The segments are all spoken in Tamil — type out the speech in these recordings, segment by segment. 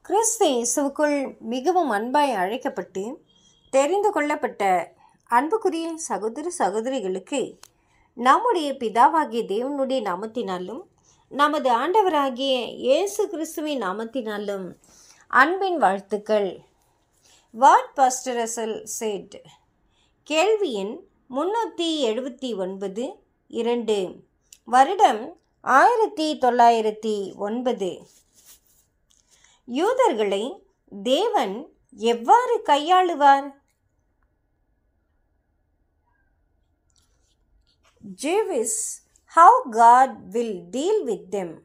கிறிஸ்து இயேசுவுக்குள் மிகவும் அன்பாய் அழைக்கப்பட்டு தெரிந்து கொள்ளப்பட்ட அன்புக்குரிய சகோதர சகோதரிகளுக்கு நம்முடைய பிதாவாகிய தேவனுடைய நாமத்தினாலும் நமது ஆண்டவராகிய இயேசு கிறிஸ்துவின் நாமத்தினாலும் அன்பின் வாழ்த்துக்கள் வாட் பாஸ்டரசல் செட் கேள்வி எண் முன்னூற்றி எழுபத்தி ஒன்பது இரண்டு வருடம் ஆயிரத்தி தொள்ளாயிரத்தி ஒன்பது யூதர்களை தேவன் எவ்வாறு கையாளுவார் Jews how God will deal with them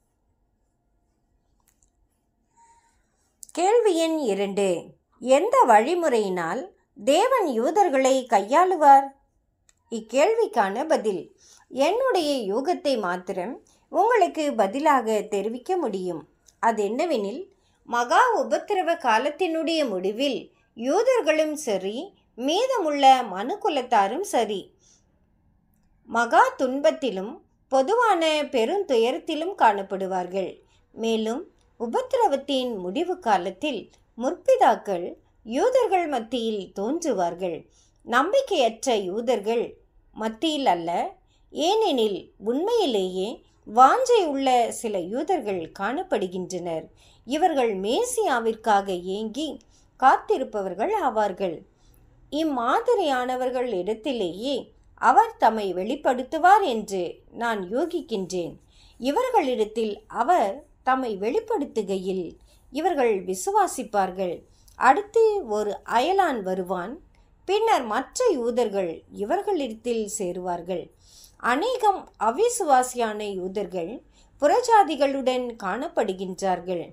கேள்வி எண் இரண்டு எந்த வழிமுறையினால் தேவன் யூதர்களை கையாளுவார் இக்கேள்விக்கான பதில் என்னுடைய யூகத்தை மாத்திரம் உங்களுக்கு பதிலாக தெரிவிக்க முடியும் அது என்னவெனில் மகா உபத்திரவ காலத்தினுடைய முடிவில் யூதர்களும் சரி மீதமுள்ள மனுக்குலத்தாரும் சரி மகா துன்பத்திலும் பொதுவான பெருந்துயரத்திலும் காணப்படுவார்கள் மேலும் உபத்திரவத்தின் முடிவு காலத்தில் முற்பிதாக்கள் யூதர்கள் மத்தியில் தோன்றுவார்கள் நம்பிக்கையற்ற யூதர்கள் மத்தியில் அல்ல ஏனெனில் உண்மையிலேயே வாஞ்சை உள்ள சில யூதர்கள் காணப்படுகின்றனர் இவர்கள் மேசியாவிற்காக ஏங்கி காத்திருப்பவர்கள் ஆவார்கள் இம்மாதிரியானவர்கள் இடத்திலேயே அவர் தம்மை வெளிப்படுத்துவார் என்று நான் யோகிக்கின்றேன் இவர்களிடத்தில் அவர் தம்மை வெளிப்படுத்துகையில் இவர்கள் விசுவாசிப்பார்கள் அடுத்து ஒரு அயலான் வருவான் பின்னர் மற்ற யூதர்கள் இவர்களிடத்தில் சேருவார்கள் அநேகம் அவிசுவாசியான யூதர்கள் புறஜாதிகளுடன் காணப்படுகின்றார்கள்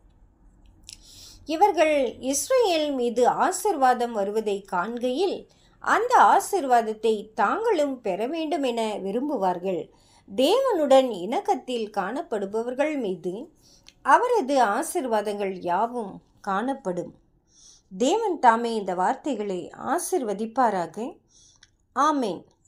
இவர்கள் இஸ்ரேல் மீது ஆசிர்வாதம் வருவதை காண்கையில் அந்த ஆசிர்வாதத்தை தாங்களும் பெற வேண்டும் என விரும்புவார்கள் தேவனுடன் இணக்கத்தில் காணப்படுபவர்கள் மீது அவரது ஆசிர்வாதங்கள் யாவும் காணப்படும் தேவன் தாமே இந்த வார்த்தைகளை ஆசிர்வதிப்பாராக ஆமேன்